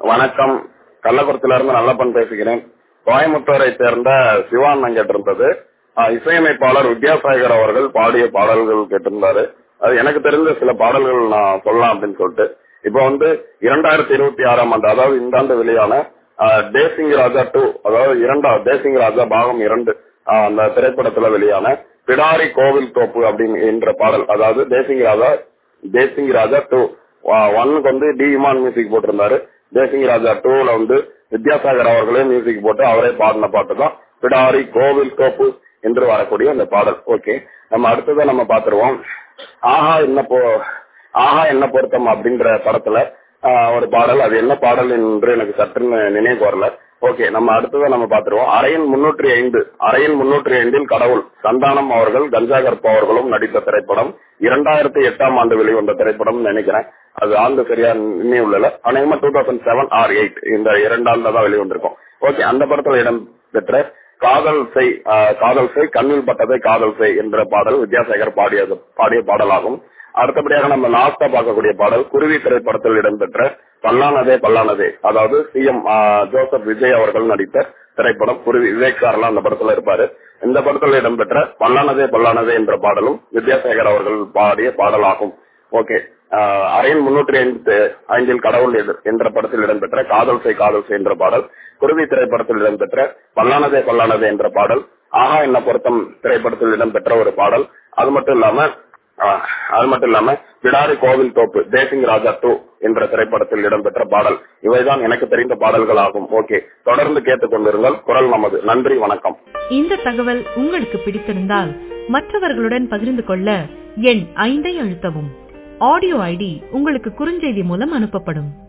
வணக்கம் கள்ளக்குறிச்சியில இருந்து நல்லப்பன் பேசுகிறேன் கோயம்புத்தூரை சேர்ந்த சிவான் கேட்டிருந்தது ஆஹ் இசையமைப்பாளர் வித்யாசாகர் அவர்கள் பாடிய பாடல்கள் கேட்டிருந்தாரு அது எனக்கு தெரிந்த சில பாடல்கள் நான் சொல்லலாம் அப்படின்னு சொல்லிட்டு இப்போ வந்து இரண்டாயிரத்தி இருபத்தி ஆறாம் ஆண்டு அதாவது இந்த ஆண்டு வெளியான ஆஹ் தேசிங் ராஜா டூ அதாவது இரண்டாவது தேசிங் ராஜா பாகம் இரண்டு ஆஹ் அந்த திரைப்படத்துல வெளியான பிடாரி கோவில் தோப்பு அப்படின்னு என்ற பாடல் அதாவது தேசிங் ராஜா தேசிங் ராஜா டூ ஒன்னுக்கு வந்து டி இமான் மியூசிக் போட்டிருந்தாரு தேசிங் ராஜா டூல வந்து வித்யாசாகர் அவர்களே மியூசிக் போட்டு அவரே பாடின பாட்டு தான் பிடாரி கோவில் தோப்பு என்று வரக்கூடிய அந்த பாடல் ஓகே நம்ம அடுத்ததை நம்ம பாத்துருவோம் ஆஹா என்ன போ ஆஹா என்ன பொருத்தம் அப்படின்ற படத்துல ஆஹ், ஒரு பாடல் அது என்ன பாடல் என்று எனக்கு சற்றுன்னு நினைவு வரல ஓகே நம்ம அடுத்ததை நம்ம பாத்துருவோம் அறையின் முன்னூற்றி ஐந்து அறையின் முன்னூற்றி ஐந்தில் கடவுள் சந்தானம் அவர்கள் கஞ்சா கற்பு அவர்களும் நடித்த திரைப்படம் இரண்டாயிரத்தி எட்டாம் ஆண்டு வெளிவந்த திரைப்படம் நினைக்கிறேன் அது ஆண்டு சரியா நினைவுல அநேகமா two thousand seven or eight இந்த இரண்டாண்டுல தான் வெளிவந்திருக்கும் ஓகே அந்த படத்துல இடம் பெற்ற காதல் செய் ஆஹ், காதல் செய் கண்ணில் பட்டதை காதல் செய் என்ற பாடல் வித்யாசாகர் பாடியது பாடிய பாடலாகும் அடுத்தபடியாக நம்ம லாஸ்டா பார்க்கக்கூடிய பாடல் குருவி திரைப்படத்தில் இடம்பெற்ற பல்லானதே பல்லானதே அதாவது சிஎம் ஜோசப் விஜய் அவர்கள் நடித்த திரைப்படம் குருவி விவேக் சார்லாம் அந்த படத்துல இருப்பாரு இந்த படத்தில் இடம்பெற்ற பல்லானதே பல்லானதே என்ற பாடலும் வித்யாசாகர் அவர்கள் பாடிய பாடலாகும் ஓகே அரையின் முன்னூற்றி ஐந்து ஐந்தில் கடவுள் எது என்ற படத்தில் இடம்பெற்ற காதல் செய் காதல் செய் என்ற பாடல் குருவி திரைப்படத்தில் இடம்பெற்ற பல்லானதே பல்லானதே என்ற பாடல் ஆஹா என்ன பொருத்தம் திரைப்படத்தில் இடம்பெற்ற ஒரு பாடல் அது மட்டும் இல்லாம ஆஹ், அது மட்டும் இல்லாம பிடாரி கோவில் தோப்பு தேசிங் ராஜா டூ என்ற திரைப்படத்தில் இடம்பெற்ற பாடல் இவைதான் எனக்கு தெரிந்த பாடல்கள் ஆகும் ஓகே தொடர்ந்து கேட்டுக்கொண்டிருங்கள் குரல் நமது நன்றி வணக்கம் இந்த தகவல் உங்களுக்கு பிடித்திருந்தால் மற்றவர்களுடன் பகிர்ந்து கொள்ள எண் ஐந்தை அழுத்தவும் ஆடியோ ஐடி உங்களுக்கு குறுஞ்செய்தி மூலம் அனுப்பப்படும்